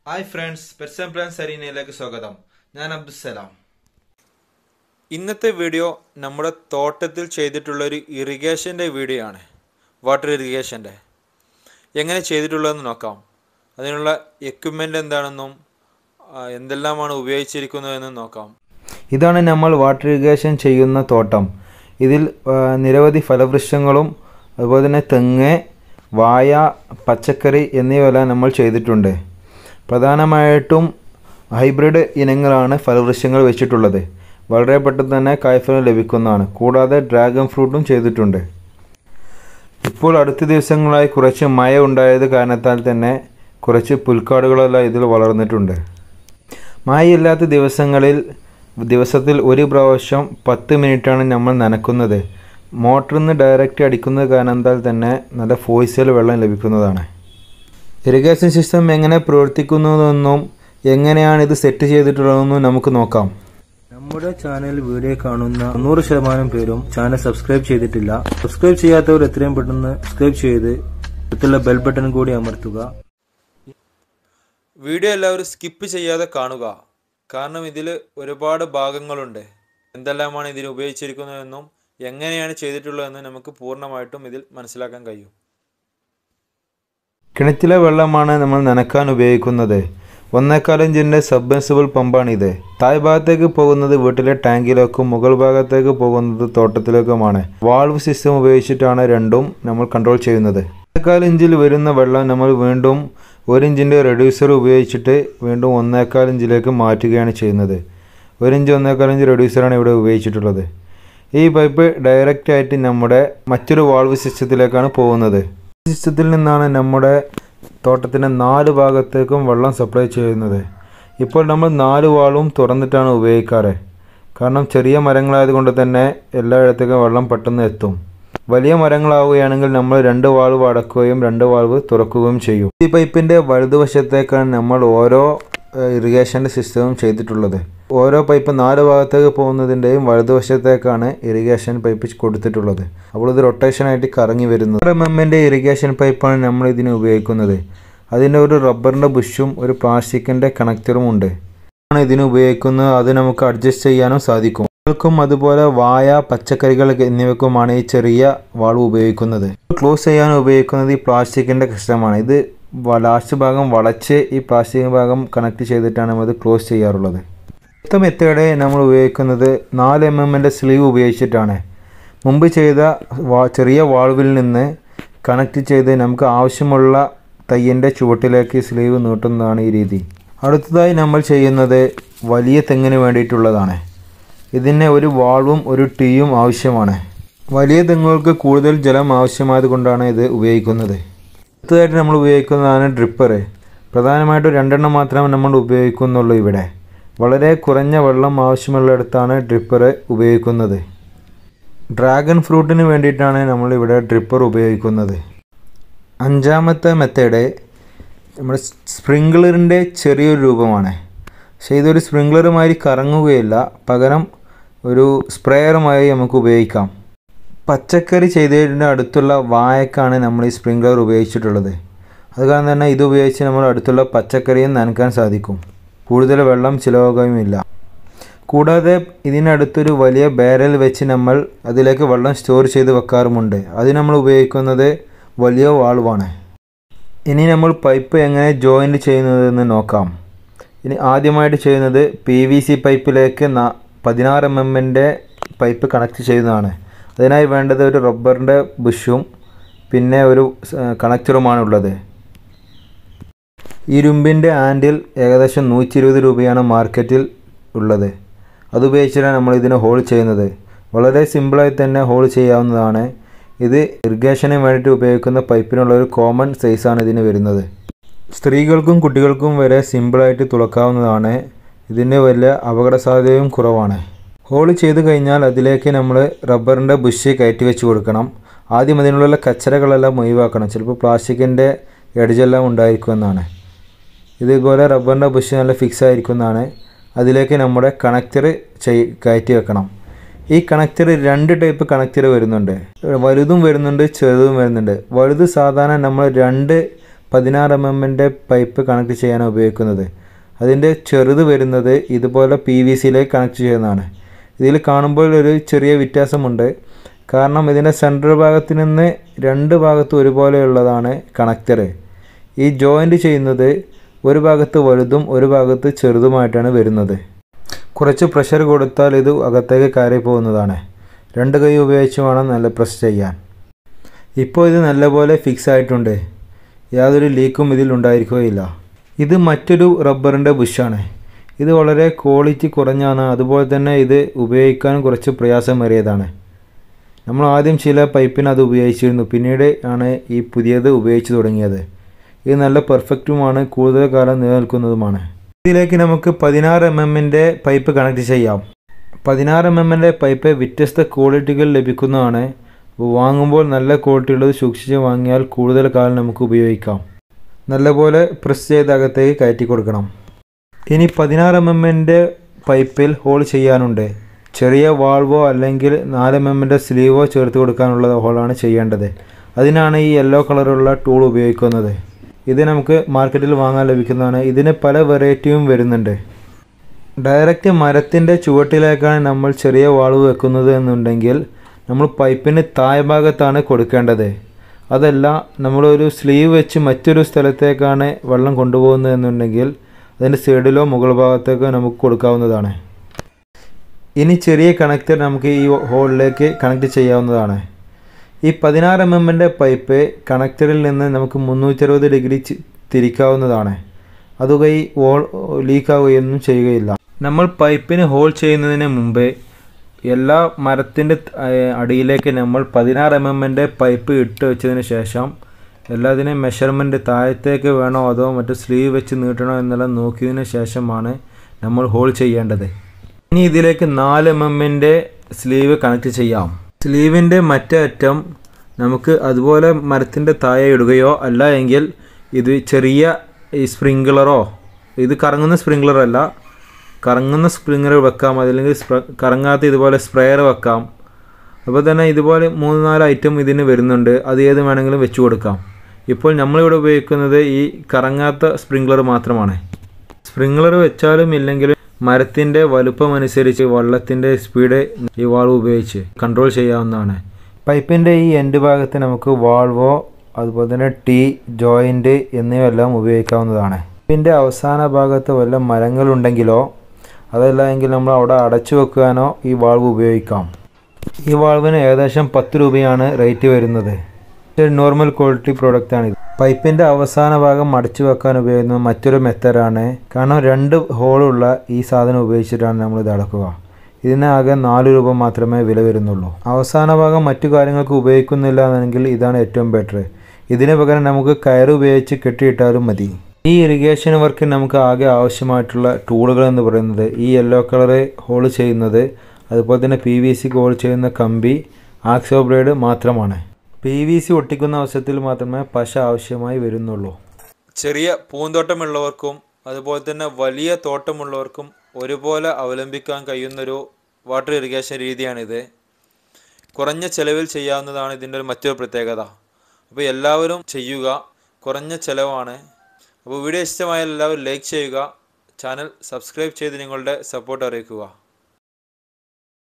hi friends person plan സരീനയിലേക്ക് സ്വാഗതം ഞാൻ അബ്ദുസലാം ഇന്നത്തെ വീഡിയോ നമ്മുടെ തോട്ടത്തിൽ ചെയ്തിട്ടുള്ള ഒരു ഇറിഗേഷൻ്റെ വീഡിയോ ആണ് വാട്ടർ ഇറിഗേഷൻ്റെ എങ്ങനെ ചെയ്തിട്ടുള്ളതെന്ന് നോക്കാം അതിനുള്ള എക്വിപ്മെൻ്റ് എന്താണെന്നും ആ, എന്തെല്ലാമാണ് ഉപയോഗിച്ചിരിക്കുന്നതെന്നും നോക്കാം ഇതാണ് നമ്മൾ വാട്ടർ ഇറിഗേഷൻ ചെയ്യുന്ന തോട്ടം ഇതിൽ ആ, നിരവധി ഫലവൃക്ഷങ്ങളും അതുപോലെ തന്നെ തെങ്ങ് വായ പച്ചക്കറി എന്നിവയെല്ലാം നമ്മൾ ചെയ്തിട്ടുണ്ട് പ്രധാനമായിട്ടും ഹൈബ്രിഡ് ഇനങ്ങളാണ് ഫലവൃക്ഷങ്ങൾ വെച്ചിട്ടുള്ളത് വളരെ പെട്ടെന്ന് തന്നെ കായ്ഫലം ലഭിക്കുന്നതാണ് കൂടാതെ ഡ്രാഗൺ ഫ്രൂട്ടും ചെയ്തിട്ടുണ്ട് ഇപ്പോൾ അടുത്ത ദിവസങ്ങളായി കുറച്ച് മഴ ഉണ്ടായത് കാരണത്താൽ തന്നെ കുറച്ച് പുൽക്കാടുകളെല്ലാം ഇതിൽ വളർന്നിട്ടുണ്ട് മഴയില്ലാത്ത ദിവസങ്ങളിൽ ദിവസത്തിൽ ഒരു പ്രാവശ്യം പത്ത് മിനിറ്റാണ് നമ്മൾ നനക്കുന്നത് മോട്ടറിൽ നിന്ന് ഡയറക്റ്റ് അടിക്കുന്നത് കാരണത്താൽ തന്നെ നല്ല ഫോഴ്സിൽ വെള്ളം ലഭിക്കുന്നതാണ് ഇറിഗേഷൻ സിസ്റ്റം എങ്ങനെ പ്രവർത്തിക്കുന്നതെന്നും എങ്ങനെയാണ് ഇത് സെറ്റ് ചെയ്തിട്ടുള്ളതെന്നും നമുക്ക് നോക്കാം നമ്മുടെ ചാനൽ വീഡിയോ കാണുന്ന നൂറ് ശതമാനം പേരും ചാനൽ സബ്സ്ക്രൈബ് ചെയ്തിട്ടില്ല സബ്സ്ക്രൈബ് ചെയ്യാത്തവർ എത്രയും പെട്ടെന്ന് സബ്സ്ക്രൈബ് ചെയ്ത് അടുത്തുള്ള ബെൽ ബട്ടൺ കൂടി അമർത്തുക വീഡിയോ എല്ലാവരും സ്കിപ്പ് ചെയ്യാതെ കാണുക കാരണം ഇതിൽ ഒരുപാട് ഭാഗങ്ങളുണ്ട് എന്തെല്ലാമാണ് ഇതിൽ ഉപയോഗിച്ചിരിക്കുന്നതെന്നും എങ്ങനെയാണ് ചെയ്തിട്ടുള്ളതെന്നും നമുക്ക് പൂർണ്ണമായിട്ടും ഇതിൽ മനസ്സിലാക്കാൻ കഴിയും കിണറ്റിലെ വെള്ളമാണ് നമ്മൾ നനക്കാൻ ഉപയോഗിക്കുന്നത് ഒന്നേക്കാൽ ഇഞ്ചിൻ്റെ സബ്മെർസിബിൾ പമ്പാണിത് താഴ്ഭാഗത്തേക്ക് പോകുന്നത് വീട്ടിലെ ടാങ്കിലേക്കും മുകൾ ഭാഗത്തേക്ക് പോകുന്നത് തോട്ടത്തിലേക്കുമാണ് വാൾവ് സിസ്റ്റം ഉപയോഗിച്ചിട്ടാണ് രണ്ടും നമ്മൾ കൺട്രോൾ ചെയ്യുന്നത് ഒന്നേക്കാൽ ഇഞ്ചിൽ വരുന്ന വെള്ളം നമ്മൾ വീണ്ടും ഒരു ഇഞ്ചിൻ്റെ റെഡ്യൂസർ ഉപയോഗിച്ചിട്ട് വീണ്ടും ഒന്നേക്കാൽ ഇഞ്ചിലേക്ക് മാറ്റുകയാണ് ചെയ്യുന്നത് ഒരു ഇഞ്ച് ഒന്നേക്കാൽ ഇഞ്ച് റെഡ്യൂസറാണ് ഇവിടെ ഉപയോഗിച്ചിട്ടുള്ളത് ഈ പൈപ്പ് ഡയറക്റ്റ് ആയിട്ട് നമ്മുടെ മറ്റൊരു വാൾവ് സിസ്റ്റത്തിലേക്കാണ് പോകുന്നത് സിസ്റ്റത്തിൽ നിന്നാണ് നമ്മുടെ തോട്ടത്തിൻ്റെ നാല് ഭാഗത്തേക്കും വെള്ളം സപ്ലൈ ചെയ്യുന്നത് ഇപ്പോൾ നമ്മൾ നാല് വാളും തുറന്നിട്ടാണ് ഉപയോഗിക്കാറ് കാരണം ചെറിയ മരങ്ങളായതുകൊണ്ട് തന്നെ എല്ലായിടത്തേക്കും വെള്ളം പെട്ടെന്ന് എത്തും വലിയ മരങ്ങളാവുകയാണെങ്കിൽ നമ്മൾ രണ്ട് വാൾവ് അടക്കുകയും രണ്ട് വാൾവ് തുറക്കുകയും ചെയ്യും ഈ പൈപ്പിൻ്റെ വലതുവശത്തേക്കാണ് നമ്മൾ ഓരോ ഇറിഗേഷൻ്റെ സിസ്റ്റവും ചെയ്തിട്ടുള്ളത് ഓരോ പൈപ്പ് നാല് ഭാഗത്തേക്ക് പോകുന്നതിൻ്റെയും വലതുവശത്തേക്കാണ് ഇറിഗേഷൻ പൈപ്പ് കൊടുത്തിട്ടുള്ളത് അപ്പോൾ ഇത് റൊട്ടേഷനായിട്ട് കറങ്ങി വരുന്നത് എം എമ്മിൻ്റെ ഇറിഗേഷൻ പൈപ്പാണ് നമ്മൾ ഇതിന് ഉപയോഗിക്കുന്നത് അതിൻ്റെ ഒരു റബ്ബറിൻ്റെ ബുഷും ഒരു പ്ലാസ്റ്റിക്കിൻ്റെ കണക്ടറും ഉണ്ട് ആണ് ഇതിന് ഉപയോഗിക്കുന്നത് അത് നമുക്ക് അഡ്ജസ്റ്റ് ചെയ്യാനും സാധിക്കും ക്കും അതുപോലെ വായ പച്ചക്കറികൾ എന്നിവയ്ക്കുമാണ് ഈ ചെറിയ വാൾവ് ഉപയോഗിക്കുന്നത് ക്ലോസ് ചെയ്യാൻ ഉപയോഗിക്കുന്നത് ഈ പ്ലാസ്റ്റിക്കിൻ്റെ കഷ്ണമാണ് ഇത് ലാസ്റ്റ് ഭാഗം വളച്ച് ഈ പ്ലാസ്റ്റിക് ഭാഗം കണക്ട് ചെയ്തിട്ടാണ് നമ്മൾ ഇത് ക്ലോസ് ചെയ്യാറുള്ളത് അടുത്ത മെത്തേഡ് നമ്മൾ ഉപയോഗിക്കുന്നത് നാല് എം എമ്മിൻ്റെ സ്ലീവ് ഉപയോഗിച്ചിട്ടാണ് മുമ്പ് ചെയ്ത വാ- ചെറിയ വാൾവിൽ നിന്ന് കണക്ട് ചെയ്ത് നമുക്ക് ആവശ്യമുള്ള തയ്യൻ്റെ ചുവട്ടിലേക്ക് സ്ലീവ് നീട്ടുന്നതാണ് ഈ രീതി അടുത്തതായി നമ്മൾ ചെയ്യുന്നത് വലിയ തെങ്ങിന് വേണ്ടിയിട്ടുള്ളതാണ് ഇതിന് ഒരു വാൾവും ഒരു ടീയും ആവശ്യമാണ് വലിയ തെങ്ങുകൾക്ക് കൂടുതൽ ജലം ആവശ്യമായത് കൊണ്ടാണ് ഇത് ഉപയോഗിക്കുന്നത് അടുത്തതായിട്ട് നമ്മൾ ഉപയോഗിക്കുന്നതാണ് ഡ്രിപ്പർ പ്രധാനമായിട്ടും രണ്ടെണ്ണം മാത്രമേ നമ്മൾ ഉപയോഗിക്കുന്നുള്ളൂ ഇവിടെ വളരെ കുറഞ്ഞ വെള്ളം ആവശ്യമുള്ളിടത്താണ് ഡ്രിപ്പർ ഉപയോഗിക്കുന്നത് ഡ്രാഗൺ ഫ്രൂട്ടിന് വേണ്ടിയിട്ടാണ് നമ്മളിവിടെ ഡ്രിപ്പർ ഉപയോഗിക്കുന്നത് അഞ്ചാമത്തെ മെത്തേഡ് നമ്മുടെ സ്പ്രിങ്ക്ലറിൻ്റെ ചെറിയൊരു രൂപമാണ് പക്ഷേ ഇതൊരു സ്പ്രിങ്ക്ലറുമായി കറങ്ങുകയില്ല പകരം ഒരു സ്പ്രേയറുമായി നമുക്ക് ഉപയോഗിക്കാം പച്ചക്കറി ചെയ്തതിൻ്റെ അടുത്തുള്ള വായക്കാണ് നമ്മൾ ഈ സ്പ്രിങ്ക്ലർ ഉപയോഗിച്ചിട്ടുള്ളത് അത് കാരണം തന്നെ ഇത് ഉപയോഗിച്ച് നമ്മൾ അടുത്തുള്ള പച്ചക്കറിയും നനക്കാൻ സാധിക്കും കൂടുതൽ വെള്ളം ചിലവാകുകയുമില്ല കൂടാതെ ഇതിനടുത്തൊരു വലിയ ബാരൽ വെച്ച് നമ്മൾ അതിലേക്ക് വെള്ളം സ്റ്റോർ ചെയ്ത് വെക്കാറുമുണ്ട് അത് നമ്മൾ ഉപയോഗിക്കുന്നത് വലിയ വാൾവാണ് ഇനി നമ്മൾ പൈപ്പ് എങ്ങനെ ജോയിൻറ്റ് ചെയ്യുന്നതെന്ന് നോക്കാം ഇനി ആദ്യമായിട്ട് ചെയ്യുന്നത് പി വി സി പൈപ്പിലേക്ക് ന പതിനാറ് എം എമ്മിൻ്റെ പൈപ്പ് കണക്ട് ചെയ്യുന്നതാണ് അതിനായി വേണ്ടത് ഒരു റബ്ബറിൻ്റെ ബുഷും പിന്നെ ഒരു കണക്ടറുമാണ് ഉള്ളത് ഇരുമ്പിൻ്റെ ആൻഡിൽ ഏകദേശം നൂറ്റി ഇരുപത് രൂപയാണ് മാർക്കറ്റിൽ ഉള്ളത് അതുപയോഗിച്ചിട്ടാണ് നമ്മൾ ഇതിന് ഹോൾ ചെയ്യുന്നത് വളരെ സിമ്പിളായി തന്നെ ഹോൾ ചെയ്യാവുന്നതാണ് ഇത് ഇറിഗേഷന് വേണ്ടിയിട്ട് ഉപയോഗിക്കുന്ന പൈപ്പിനുള്ള ഒരു കോമൺ സൈസാണ് ഇതിന് വരുന്നത് സ്ത്രീകൾക്കും കുട്ടികൾക്കും വരെ സിമ്പിളായിട്ട് തുളക്കാവുന്നതാണ് ഇതിന് വലിയ അപകട സാധ്യതയും കുറവാണ് ഹോൾ ചെയ്ത് കഴിഞ്ഞാൽ അതിലേക്ക് നമ്മൾ റബ്ബറിൻ്റെ ബുഷ് കയറ്റി വെച്ച് കൊടുക്കണം ആദ്യം അതിനുള്ള കച്ചറകളെല്ലാം ഒഴിവാക്കണം ചിലപ്പോൾ പ്ലാസ്റ്റിക്കിൻ്റെ എഡ്ജെല്ലാം ഉണ്ടായിരിക്കുമെന്നാണ് ഇതുപോലെ റബ്ബറിൻ്റെ ബുഷ് നല്ല ഫിക്സ് ആയിരിക്കുന്നതാണ് അതിലേക്ക് നമ്മുടെ കണക്ടർ ചെയ് കയറ്റി വെക്കണം ഈ കണക്ടർ രണ്ട് ടൈപ്പ് കണക്ടർ വരുന്നുണ്ട് വലുതും വരുന്നുണ്ട് ചെറുതും വരുന്നുണ്ട് വലുത് സാധാരണ നമ്മൾ രണ്ട് പതിനാറ് എം എമ്മിൻ്റെ പൈപ്പ് കണക്ട് ചെയ്യാനാണ് ഉപയോഗിക്കുന്നത് അതിൻ്റെ ചെറുത് വരുന്നത് ഇതുപോലെ പി വി സിയിലേക്ക് കണക്ട് ചെയ്യുന്നതാണ് ഇതിൽ കാണുമ്പോൾ ഒരു ചെറിയ വ്യത്യാസമുണ്ട് കാരണം ഇതിൻ്റെ സെൻട്രൽ ഭാഗത്ത് നിന്ന് രണ്ട് ഭാഗത്തും ഒരുപോലെയുള്ളതാണ് കണക്ടർ ഈ ജോയിൻ്റ് ചെയ്യുന്നത് ഒരു ഭാഗത്ത് വലുതും ഒരു ഭാഗത്ത് ചെറുതുമായിട്ടാണ് വരുന്നത് കുറച്ച് പ്രഷർ കൊടുത്താൽ ഇത് അകത്തേക്ക് കയറി പോകുന്നതാണ് രണ്ട് കൈ ഉപയോഗിച്ച് വേണം നല്ല പ്രസ് ചെയ്യാൻ ഇപ്പോൾ ഇത് നല്ലപോലെ ഫിക്സ് ആയിട്ടുണ്ട് യാതൊരു ലീക്കും ഇതിൽ ഉണ്ടായിരിക്കുകയില്ല ഇത് മറ്റൊരു റബ്ബറിൻ്റെ ബുഷാണ് ഇത് വളരെ ക്വാളിറ്റി കുറഞ്ഞാണ് അതുപോലെ തന്നെ ഇത് ഉപയോഗിക്കാൻ കുറച്ച് പ്രയാസമേറിയതാണ് നമ്മൾ ആദ്യം ചില പൈപ്പിന് അത് ഉപയോഗിച്ചിരുന്നു പിന്നീട് ആണ് ഈ പുതിയത് ഉപയോഗിച്ച് തുടങ്ങിയത് ഇത് നല്ല പെർഫെക്റ്റുമാണ് കൂടുതൽ കാലം നിലനിൽക്കുന്നതുമാണ് ഇതിലേക്ക് നമുക്ക് പതിനാറ് എം എമ്മിൻ്റെ പൈപ്പ് കണക്ട് ചെയ്യാം പതിനാറ് എം എമ്മിൻ്റെ പൈപ്പ് വ്യത്യസ്ത ക്വാളിറ്റികൾ ലഭിക്കുന്നതാണ് വാങ്ങുമ്പോൾ നല്ല ക്വാളിറ്റിയുള്ളത് സൂക്ഷിച്ച് വാങ്ങിയാൽ കൂടുതൽ കാലം നമുക്ക് ഉപയോഗിക്കാം നല്ലപോലെ പ്രസ് ചെയ്ത് അകത്തേക്ക് കയറ്റി കൊടുക്കണം ഇനി പതിനാറ് എം എമ്മിൻ്റെ പൈപ്പിൽ ഹോൾ ചെയ്യാനുണ്ട് ചെറിയ വാൾവോ അല്ലെങ്കിൽ നാല് എം എമ്മിൻ്റെ സ്ലീവോ ചേർത്ത് കൊടുക്കാനുള്ള ഹോളാണ് ചെയ്യേണ്ടത് അതിനാണ് ഈ യെല്ലോ കളറുള്ള ടൂൾ ഉപയോഗിക്കുന്നത് ഇത് നമുക്ക് മാർക്കറ്റിൽ വാങ്ങാൻ ലഭിക്കുന്നതാണ് ഇതിന് പല വെറൈറ്റിയും വരുന്നുണ്ട് ഡയറക്റ്റ് മരത്തിൻ്റെ ചുവട്ടിലേക്കാണ് നമ്മൾ ചെറിയ വാൾവ് വെക്കുന്നത് എന്നുണ്ടെങ്കിൽ നമ്മൾ പൈപ്പിന് താഴ്ഭാഗത്താണ് കൊടുക്കേണ്ടത് അതല്ല നമ്മളൊരു സ്ലീവ് വെച്ച് മറ്റൊരു സ്ഥലത്തേക്കാണ് വെള്ളം കൊണ്ടുപോകുന്നത് എന്നുണ്ടെങ്കിൽ അതിൻ്റെ സൈഡിലോ മുകൾ ഭാഗത്തേക്കോ നമുക്ക് കൊടുക്കാവുന്നതാണ് ഇനി ചെറിയ കണക്ടർ നമുക്ക് ഈ ഹോളിലേക്ക് കണക്ട് ചെയ്യാവുന്നതാണ് ഈ പതിനാറ് എം എമ്മിൻ്റെ പൈപ്പ് കണക്ടറിൽ നിന്ന് നമുക്ക് മുന്നൂറ്ററുപത് ഡിഗ്രി ചി- തിരിക്കാവുന്നതാണ് അതുകൈ വോൾ ലീക്കാവുകയൊന്നും ചെയ്യുകയില്ല നമ്മൾ പൈപ്പിന് ഹോൾ ചെയ്യുന്നതിന് മുമ്പേ എല്ലാ മരത്തിൻ്റെ അടിയിലേക്ക് നമ്മൾ പതിനാറ് എം എമ്മിൻ്റെ പൈപ്പ് ഇട്ട് വെച്ചതിന് ശേഷം എല്ലാത്തിനെയും മെഷർമെൻറ്റ് താഴത്തേക്ക് വേണോ അതോ മറ്റു സ്ലീവ് വെച്ച് നീട്ടണോ എന്നെല്ലാം നോക്കിയതിന് ശേഷമാണ് നമ്മൾ ഹോൾ ചെയ്യേണ്ടത് ഇനി ഇതിലേക്ക് നാല് എം എമ്മിൻ്റെ സ്ലീവ് കണക്ട് ചെയ്യാം സ്ലീവിൻ്റെ മറ്റേ അറ്റം നമുക്ക് അതുപോലെ മരത്തിൻ്റെ താഴെ ഇടുകയോ അല്ല എങ്കിൽ ഇത് ചെറിയ ഈ സ്പ്രിങ്ക്ലറോ ഇത് കറങ്ങുന്ന സ്പ്രിങ്ക്ലർ അല്ല കറങ്ങുന്ന സ്പ്രിങ്ങർ വെക്കാം അതല്ലെങ്കിൽ സ്പ്ര കറങ്ങാത്ത ഇതുപോലെ സ്പ്രെയർ വെക്കാം അപ്പോൾ തന്നെ ഇതുപോലെ മൂന്ന് നാല് ഐറ്റം ഇതിന് വരുന്നുണ്ട് അത് ഏത് വേണമെങ്കിലും വെച്ച് കൊടുക്കാം ഇപ്പോൾ നമ്മളിവിടെ ഉപയോഗിക്കുന്നത് ഈ കറങ്ങാത്ത സ്പ്രിങ്ക്ലർ മാത്രമാണ് സ്പ്രിങ്ക്ലർ വെച്ചാലും ഇല്ലെങ്കിലും മരത്തിൻ്റെ വലുപ്പമനുസരിച്ച് വെള്ളത്തിൻ്റെ സ്പീഡ് ഈ വാൾവ് ഉപയോഗിച്ച് കൺട്രോൾ ചെയ്യാവുന്നതാണ് പൈപ്പിൻ്റെ ഈ എൻഡ് ഭാഗത്ത് നമുക്ക് വാൾവോ അതുപോലെ തന്നെ ടീ ജോയിൻ്റ് എന്നിവയെല്ലാം ഉപയോഗിക്കാവുന്നതാണ് പൈപ്പിൻ്റെ അവസാന ഭാഗത്ത് വല്ല മരങ്ങളുണ്ടെങ്കിലോ അതല്ല എങ്കിൽ നമ്മൾ അവിടെ അടച്ചു വെക്കാനോ ഈ വാൾവ് ഉപയോഗിക്കാം ഈ വാൾവിന് ഏകദേശം പത്ത് രൂപയാണ് റേറ്റ് വരുന്നത് ഒരു നോർമൽ ക്വാളിറ്റി പ്രോഡക്റ്റ് ആണ് ഇത് പൈപ്പിൻ്റെ അവസാന ഭാഗം അടച്ചു വെക്കാൻ ഉപയോഗിക്കുന്ന മറ്റൊരു മെത്തഡാണ് കാരണം രണ്ട് ഹോളുള്ള ഈ സാധനം ഉപയോഗിച്ചിട്ടാണ് നമ്മൾ ഇത് അടക്കുക ഇതിന് ആകെ നാല് രൂപ മാത്രമേ വില വരുന്നുള്ളൂ അവസാന ഭാഗം മറ്റു കാര്യങ്ങൾക്ക് ഉപയോഗിക്കുന്നില്ല എന്നെങ്കിൽ ഇതാണ് ഏറ്റവും ബെറ്റർ ഇതിന് പകരം നമുക്ക് കയറ് ഉപയോഗിച്ച് കെട്ടിയിട്ടാലും മതി ഈ ഇറിഗേഷൻ വർക്കിന് നമുക്ക് ആകെ ആവശ്യമായിട്ടുള്ള ടൂളുകൾ എന്ന് പറയുന്നത് ഈ യെല്ലോ കളറ് ഹോൾ ചെയ്യുന്നത് അതുപോലെ തന്നെ പി വി സിക്ക് ഹോൾ ചെയ്യുന്ന കമ്പി ആക്സോ ബ്ലേഡ് മാത്രമാണ് പി വി സി ഒട്ടിക്കുന്ന അവസരത്തിൽ മാത്രമേ പശ ആവശ്യമായി വരുന്നുള്ളൂ ചെറിയ പൂന്തോട്ടമുള്ളവർക്കും അതുപോലെ തന്നെ വലിയ തോട്ടമുള്ളവർക്കും ഒരുപോലെ അവലംബിക്കാൻ കഴിയുന്നൊരു വാട്ടർ ഇറിഗേഷൻ രീതിയാണിത് കുറഞ്ഞ ചെലവിൽ ചെയ്യാവുന്നതാണ് ഇതിൻ്റെ ഒരു മറ്റൊരു പ്രത്യേകത അപ്പോൾ എല്ലാവരും ചെയ്യുക കുറഞ്ഞ ചെലവാണ് അപ്പോൾ വീഡിയോ ഇഷ്ടമായാൽ എല്ലാവരും ലൈക്ക് ചെയ്യുക ചാനൽ സബ്സ്ക്രൈബ് ചെയ്ത് നിങ്ങളുടെ സപ്പോർട്ട് അറിയിക്കുക